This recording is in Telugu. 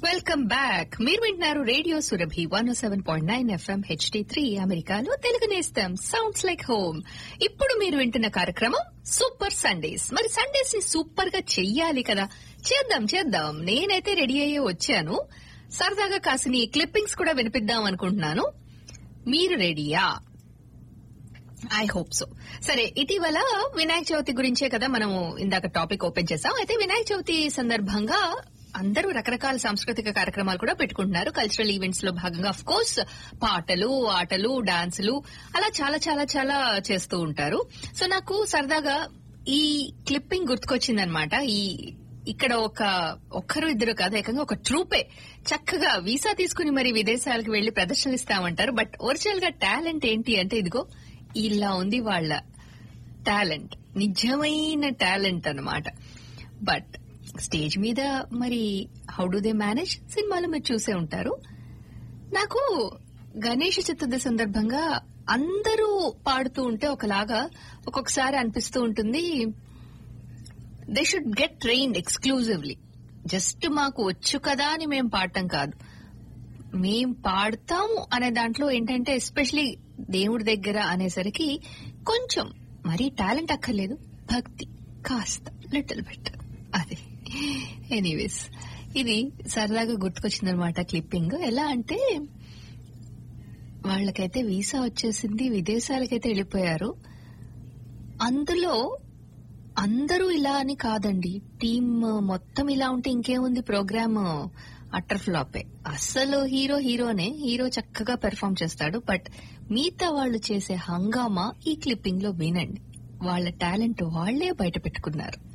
వెల్కమ్ బ్యాక్ మీరు వింటున్నారు radio Surabhi one seven point nine FM HD three అమెరికాలో తెలుగు నేస్తం సౌండ్స్ లైక్ హోమ్ ఇప్పుడు మీరు వింటున్న కార్యక్రమం సూపర్ సండేస్ మరి సండేస్ ని సూపర్ గా చెయ్యాలి కదా చేద్దాం చేద్దాం నేనైతే రెడీ అయ్యే వచ్చాను సరదాగా కాసిని క్లిప్పింగ్స్ కూడా వినిపిద్దాం అనుకుంటున్నాను మీరు రెడీయా ఐ హోప్ సో సరే ఇటీవల వినాయక చవితి గురించే కదా మనం ఇందాక టాపిక్ ఓపెన్ చేసాం అయితే వినాయక చవితి సందర్భంగా అందరూ రకరకాల సాంస్కృతిక కార్యక్రమాలు కూడా పెట్టుకుంటున్నారు కల్చరల్ ఈవెంట్స్ లో భాగంగా అఫ్ కోర్స్ పాటలు ఆటలు డాన్సులు అలా చాలా చాలా చాలా చేస్తూ ఉంటారు సో నాకు సరదాగా ఈ క్లిప్పింగ్ గుర్తుకొచ్చిందనమాట ఈ ఇక్కడ ఒక ఒక్కరు ఇద్దరు కాదు ఏకంగా ఒక ట్రూపే చక్కగా వీసా తీసుకుని మరి విదేశాలకు వెళ్లి ప్రదర్శనలు ఇస్తామంటారు బట్ ఒరిజినల్ గా టాలెంట్ ఏంటి అంటే ఇదిగో ఇలా ఉంది వాళ్ళ టాలెంట్ నిజమైన టాలెంట్ అన్నమాట బట్ స్టేజ్ మీద మరి హౌ డు దే మేనేజ్ సినిమాలో మీరు చూసే ఉంటారు నాకు గణేష చతుర్థి సందర్భంగా అందరూ పాడుతూ ఉంటే ఒకలాగా ఒక్కొక్కసారి అనిపిస్తూ ఉంటుంది they should get trained exclusively just మాకు వచ్చు కదా అని మేం పాడటం కాదు మేం పాడతాము అనే దాంట్లో ఏంటంటే ఎస్పెషలీ దేవుడి దగ్గర అనేసరికి కొంచెం మరీ టాలెంట్ అక్కర్లేదు భక్తి కాస్త లిటిల్ బిట్ అది ఎనీవేస్ ఇది సరదాగా గుర్తుకొచ్చిందనమాట క్లిప్పింగ్ ఎలా అంటే వాళ్ళకైతే వీసా వచ్చేసింది విదేశాలకైతే వెళ్ళిపోయారు అందులో అందరూ ఇలా అని కాదండి టీమ్ మొత్తం ఇలా ఉంటే ఇంకేముంది ప్రోగ్రామ్ అటర్ ఫ్లాపే అస్సలు హీరో హీరోనే హీరో చక్కగా పెర్ఫామ్ చేస్తాడు బట్ మిగతా వాళ్ళు చేసే హంగామా ఈ క్లిప్పింగ్ లో వినండి వాళ్ళ టాలెంట్ వాళ్లే బయట పెట్టుకున్నారు